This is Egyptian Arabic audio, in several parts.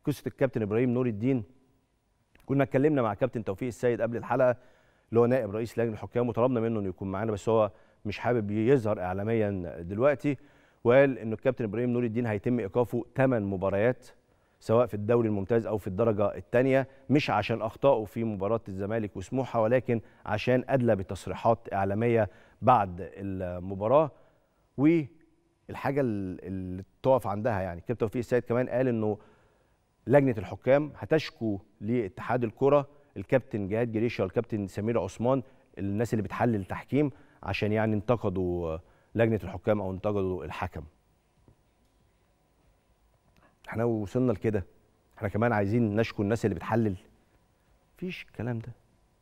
قصه الكابتن ابراهيم نور الدين كنا اتكلمنا مع كابتن توفيق السيد قبل الحلقه اللي هو نائب رئيس لجنه الحكام وطلبنا منه انه يكون معانا بس هو مش حابب يظهر اعلاميا دلوقتي وقال انه الكابتن ابراهيم نور الدين هيتم ايقافه 8 مباريات سواء في الدوري الممتاز او في الدرجه الثانيه مش عشان اخطائه في مباراه الزمالك وسموحه ولكن عشان ادلى بتصريحات اعلاميه بعد المباراه والحاجه اللي تقف عندها يعني كابتن توفيق السيد كمان قال انه لجنه الحكام هتشكو لاتحاد الكره الكابتن جهاد جريشه والكابتن سمير عثمان الناس اللي بتحلل التحكيم عشان يعني انتقدوا لجنه الحكام او انتقدوا الحكم احنا وصلنا لكده احنا كمان عايزين نشكو الناس اللي بتحلل مفيش الكلام ده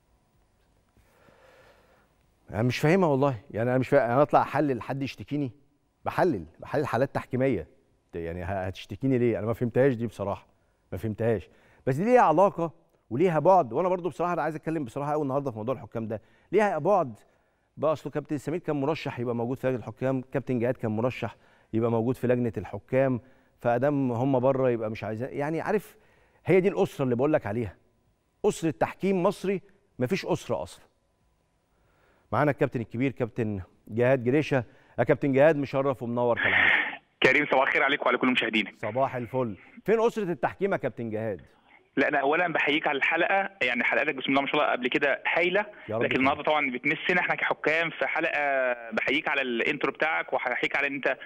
انا مش فاهمها والله يعني انا مش فاهم انا اطلع احلل حد يشتكيني بحلل بحلل حالات تحكيميه يعني هتشتكيني ليه انا ما فهمتهاش دي بصراحه ما فهمتهاش بس دي ليها علاقه وليها بعد وانا برضو بصراحه انا عايز اتكلم بصراحه قوي النهارده في موضوع الحكام ده ليها بعد بقى اصل كابتن سمير كان مرشح يبقى موجود في لجنه الحكام كابتن جهاد كان مرشح يبقى موجود في لجنه الحكام فادام هم بره يبقى مش عايزين يعني عارف هي دي الاسره اللي بقول لك عليها اسره تحكيم مصري مفيش اسره اصلا معانا الكابتن الكبير كابتن جهاد جريشه يا كابتن جهاد مشرف ومنور كالعاده كريم صباح الخير عليك وعلى كل مشاهدينك صباح الفل فين اسره التحكيم يا كابتن جهاد لا انا اولا بحييك على الحلقه يعني حلقاتك بسم الله ما شاء الله قبل كده هايله لكن النهارده طبعا بتمسنا احنا كحكام في حلقه بحييك على الانترو بتاعك وبحييك على ان انت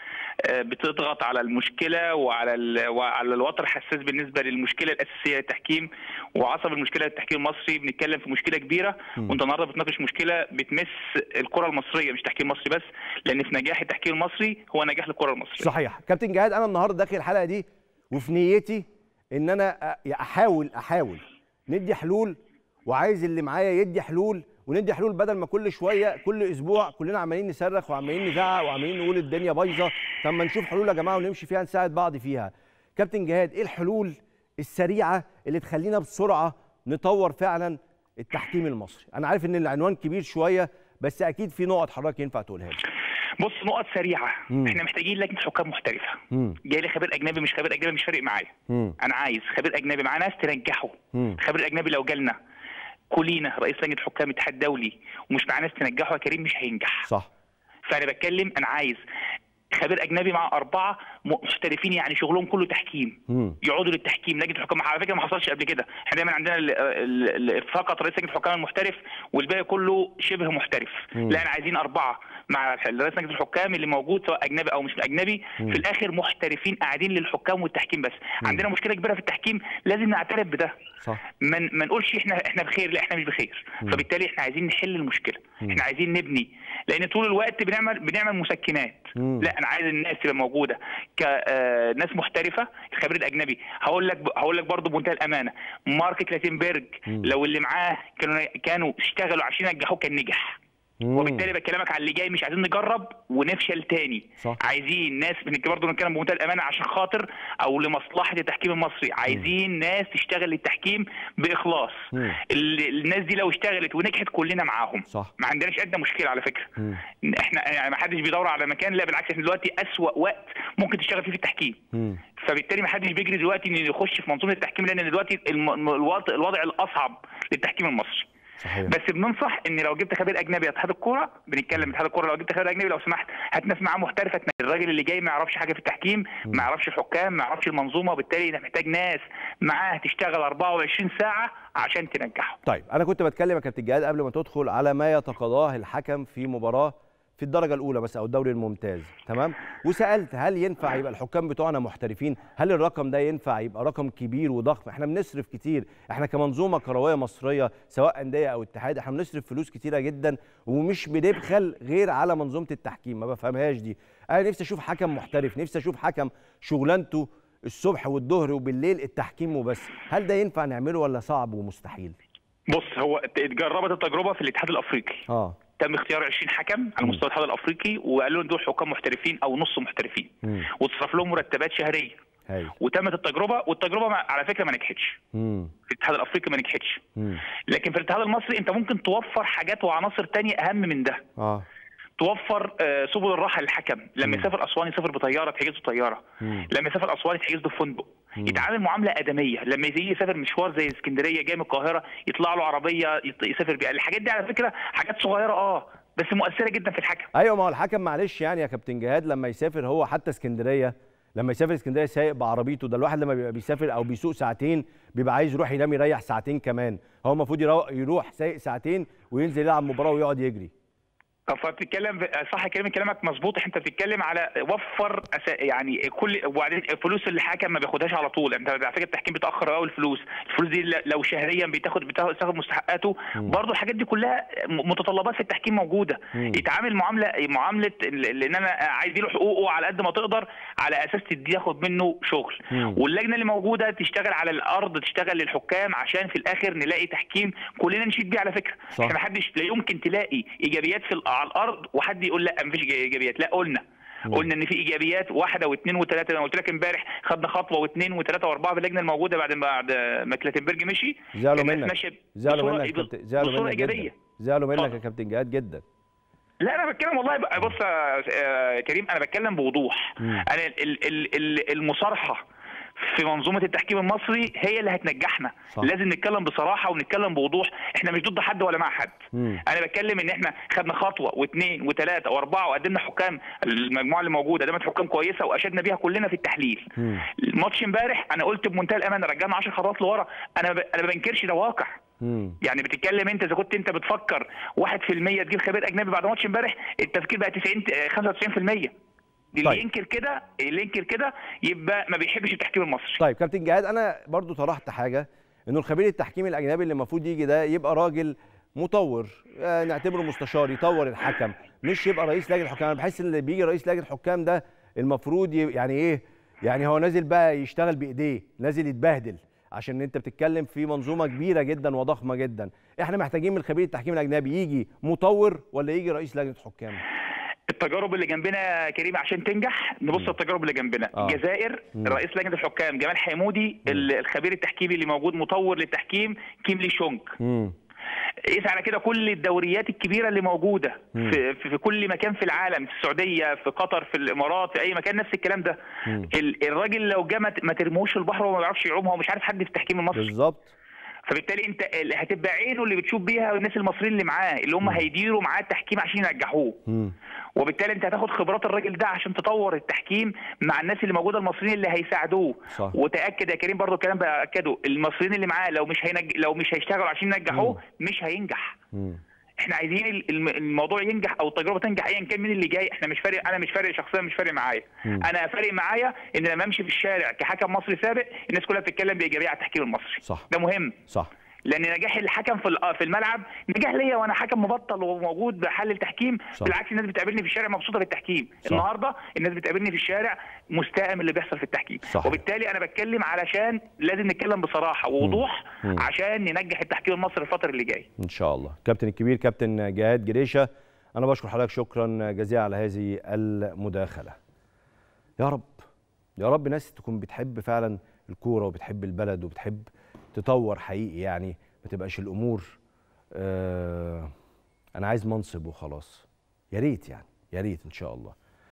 بتضغط على المشكله وعلى وعلى الوتر حساس بالنسبه للمشكله الاساسيه للتحكيم وعصب المشكله للتحكيم المصري بنتكلم في مشكله كبيره م. وانت النهارده بتناقش مشكله بتمس الكره المصريه مش تحكيم مصري بس لان في نجاح التحكيم المصري هو نجاح للكره المصريه صحيح كابتن جهاد انا النهارده داخل الحلقه دي وفي نيتي ان انا احاول احاول ندي حلول وعايز اللي معايا يدي حلول وندي حلول بدل ما كل شويه كل اسبوع كلنا عمالين نصرخ وعمالين نزعق وعمالين نقول الدنيا بايظه طب ما نشوف حلول يا جماعه ونمشي فيها نساعد بعض فيها كابتن جهاد ايه الحلول السريعه اللي تخلينا بسرعه نطور فعلا التحكيم المصري انا عارف ان العنوان كبير شويه بس اكيد في نقط حضرتك ينفع تقولها لي بص نقط سريعه مم. احنا محتاجين لجنه حكام محترفه مم. جاي لي خبير اجنبي مش خبير اجنبي مش فارق معايا انا عايز خبير اجنبي مع ناس تنجحه الخبير الاجنبي لو جالنا كلينا رئيس لجنه حكام اتحاد دولي ومش مع ناس تنجحه يا كريم مش هينجح صح فانا بتكلم انا عايز خبير اجنبي مع اربعه محترفين يعني شغلهم كله تحكيم مم. يقعدوا للتحكيم لجنه الحكام على فكره ما حصلش قبل كده احنا دايما عندنا ال ال ال فقط رئيس لجنه الحكام المحترف والباقي كله شبه محترف مم. لا انا عايزين اربعه مع رئيس لجنه الحكام اللي موجود سواء اجنبي او مش اجنبي مم. في الاخر محترفين قاعدين للحكام والتحكيم بس مم. عندنا مشكله كبيره في التحكيم لازم نعترف بده صح ما من ما نقولش احنا احنا بخير لا احنا مش بخير مم. فبالتالي احنا عايزين نحل المشكله مم. احنا عايزين نبني لان طول الوقت بنعمل بنعمل مسكنات مم. لا انا عايز الناس تبقى موجوده كناس محترفه الخبير الاجنبي هقول لك هقول لك برضه بمنتهى الامانه مارك كلاتنبرج لو اللي معاه كانوا كانوا اشتغلوا عشان ينجحوه كان نجح وبالتالي بكلمك على اللي جاي مش عايزين نجرب ونفشل تاني صح. عايزين ناس برضه نتكلم بمنتهى الامانه عشان خاطر او لمصلحه التحكيم المصري عايزين مم. ناس تشتغل للتحكيم باخلاص مم. الناس دي لو اشتغلت ونجحت كلنا معاهم صح. ما عندناش ادنى مشكله على فكره مم. احنا يعني ما حدش بيدور على مكان لا بالعكس احنا دلوقتي اسوا وقت ممكن تشتغل فيه في التحكيم مم. فبالتالي ما حدش بيجري دلوقتي ان يخش في منظومه التحكيم لان دلوقتي الوضع, الوضع الاصعب للتحكيم المصري صحيح. بس بننصح ان لو جبت خبير اجنبي اتحاد الكوره بنتكلم اتحاد الكوره لو جبت خبير اجنبي لو سمحت هات ناس معاه محترفه الراجل اللي جاي ما يعرفش حاجه في التحكيم ما يعرفش الحكام ما يعرفش المنظومه وبالتالي انت محتاج ناس معاه تشتغل 24 ساعه عشان تنجحه طيب انا كنت بتكلم يا كابتن جهاد قبل ما تدخل على ما يتقاضاه الحكم في مباراه في الدرجه الاولى بس او الدوري الممتاز تمام وسالت هل ينفع يبقى الحكام بتوعنا محترفين هل الرقم ده ينفع يبقى رقم كبير وضخم احنا بنصرف كتير احنا كمنظومه كرويه مصريه سواء انديه او اتحاد احنا بنصرف فلوس كتيره جدا ومش بنبخل غير على منظومه التحكيم ما بفهمهاش دي انا نفسي اشوف حكم محترف نفسي اشوف حكم شغلانته الصبح والظهر وبالليل التحكيم وبس هل ده ينفع نعمله ولا صعب ومستحيل بص هو اتجربت التجربه في الاتحاد الافريقي اه تم اختيار 20 حكم على مستوى الاتحاد الافريقي وقالوا لهم دول حكام محترفين او نص محترفين وتصرف لهم مرتبات شهريه هي. وتمت التجربه والتجربه على فكره ما نجحتش في الاتحاد الافريقي ما نجحتش لكن في الاتحاد المصري انت ممكن توفر حاجات وعناصر تانية اهم من ده اه توفر سبل الراحه للحكم لما يسافر اسوان يسافر بطياره تحجز له طياره لما يسافر اسوان يتحجز له فندق يتعامل معامله ادميه لما يجي يسافر مشوار زي اسكندريه جاي من القاهره يطلع له عربيه يط- يسافر بيها الحاجات دي على فكره حاجات صغيره اه بس مؤثره جدا في الحكم ايوه ما هو الحكم معلش يعني يا كابتن جهاد لما يسافر هو حتى اسكندريه لما يسافر اسكندريه سايق بعربيته ده الواحد لما بيبقى بيسافر او بيسوق ساعتين بيبقى عايز يروح ينام يريح ساعتين كمان هو المفروض يرو- يروح سايق ساعتين وينزل يلعب مباراه ويقعد يجري فبتتكلم صح كلام كلامك مظبوط انت بتتكلم على وفر أس... يعني كل وبعدين الفلوس اللي الحكم ما بياخدهاش على طول انت على فكره التحكيم بيتاخر قوي الفلوس الفلوس دي ل- لو شهريا بتاخد بتاخد مستحقاته برضه الحاجات دي كلها م- متطلبات في التحكيم موجوده مم. يتعامل معامله معامله ال- ان انا عايز له حقوقه على قد ما تقدر على اساس تدي ياخد منه شغل مم. واللجنه اللي موجوده تشتغل على الارض تشتغل للحكام عشان في الاخر نلاقي تحكيم كلنا نشيد بيه على فكره صح. احنا ما حدش لا يمكن تلاقي ايجابيات في ال- على الارض وحد يقول لا مفيش ايجابيات لا قلنا مم. قلنا ان في ايجابيات واحده واثنين وثلاثه انا قلت لك امبارح خدنا خطوه واثنين وثلاثه واربعه في اللجنه الموجوده بعد بعد ما كلاتنبرج مشي زعلوا الناس منك ماشيه زعلوا بصورة- منك يا كابتن زعلوا بصوره منك ايجابيه جدا زعلوا منك يا اتفضل. كابتن جهاد جدا لا انا بتكلم والله بقى بص يا آه، كريم انا بتكلم بوضوح مم. انا ال- ال- ال- المصارحه في منظومه التحكيم المصري هي اللي هتنجحنا صح. لازم نتكلم بصراحه ونتكلم بوضوح احنا مش ضد حد ولا مع حد مم. انا بتكلم ان احنا خدنا خطوه واثنين وثلاثه واربعه وقدمنا حكام المجموعه اللي موجوده قدمت حكام كويسه واشدنا بيها كلنا في التحليل مم. الماتش امبارح انا قلت بمنتهى الامانه رجعنا 10 خطوات لورا انا ب... انا ما بنكرش ده واقع مم. يعني بتتكلم انت اذا كنت انت بتفكر 1% تجيب خبير اجنبي بعد ماتش امبارح التفكير بقى 90 آه، 95% اللي طيب. ينكر كده اللي ينكر كده يبقى ما بيحبش التحكيم المصري طيب كابتن جهاد انا برضو طرحت حاجه انه الخبير التحكيمي الاجنبي اللي المفروض يجي ده يبقى راجل مطور آه، نعتبره مستشار يطور الحكم مش يبقى رئيس لجنه حكام انا بحس ان اللي بيجي رئيس لجنه حكام ده المفروض ي- يعني ايه يعني هو نازل بقى يشتغل بايديه نازل يتبهدل عشان انت بتتكلم في منظومه كبيره جدا وضخمه جدا احنا محتاجين من الخبير التحكيمي الاجنبي يجي مطور ولا يجي رئيس لجنه حكام التجارب اللي جنبنا يا كريم عشان تنجح نبص التجارب اللي جنبنا آه. الجزائر مم. رئيس لجنه الحكام جمال حمودي ال- الخبير التحكيمي اللي موجود مطور للتحكيم كيم لي شونج امم قيس على كده كل الدوريات الكبيره اللي موجوده مم. في, في, في كل مكان في العالم في السعوديه في قطر في الامارات في اي مكان نفس الكلام ده مم. ال- الراجل لو جه ما ت- ما ترموش البحر وما بيعرفش يعوم هو مش عارف حد في التحكيم المصري بالظبط فبالتالي انت ال- هتبقى عينه اللي بتشوف بيها الناس المصريين اللي معاه اللي هم هيديروا معاه التحكيم عشان ينجحوه امم وبالتالي انت هتاخد خبرات الراجل ده عشان تطور التحكيم مع الناس اللي موجوده المصريين اللي هيساعدوه صح. وتاكد يا كريم برضو الكلام باكده المصريين اللي معاه لو مش هينج... لو مش هيشتغلوا عشان ينجحوه مش هينجح امم احنا عايزين ال- الم- الموضوع ينجح او التجربه تنجح ايا كان مين اللي جاي احنا مش فارق انا مش فارق شخصيا مش فارق معايا مم. انا فارق معايا ان لما امشي في الشارع كحكم مصري سابق الناس كلها بتتكلم بايجابيه على التحكيم المصري صح. ده مهم صح لان نجاح الحكم في ال- في الملعب نجاح ليا وانا حكم مبطل وموجود بحل التحكيم صح. بالعكس الناس بتقابلني في الشارع مبسوطه بالتحكيم صح. النهارده الناس بتقابلني في الشارع مستاء من اللي بيحصل في التحكيم صح. وبالتالي انا بتكلم علشان لازم نتكلم بصراحه ووضوح مم. عشان ننجح التحكيم المصري الفتره اللي جايه ان شاء الله كابتن الكبير كابتن جهاد جريشه انا بشكر حضرتك شكرا جزيلا على هذه المداخله يا رب يا رب ناس تكون بتحب فعلا الكوره وبتحب البلد وبتحب تطور حقيقي يعني ما تبقاش الامور آه انا عايز منصب وخلاص يا ريت يعني يا ريت ان شاء الله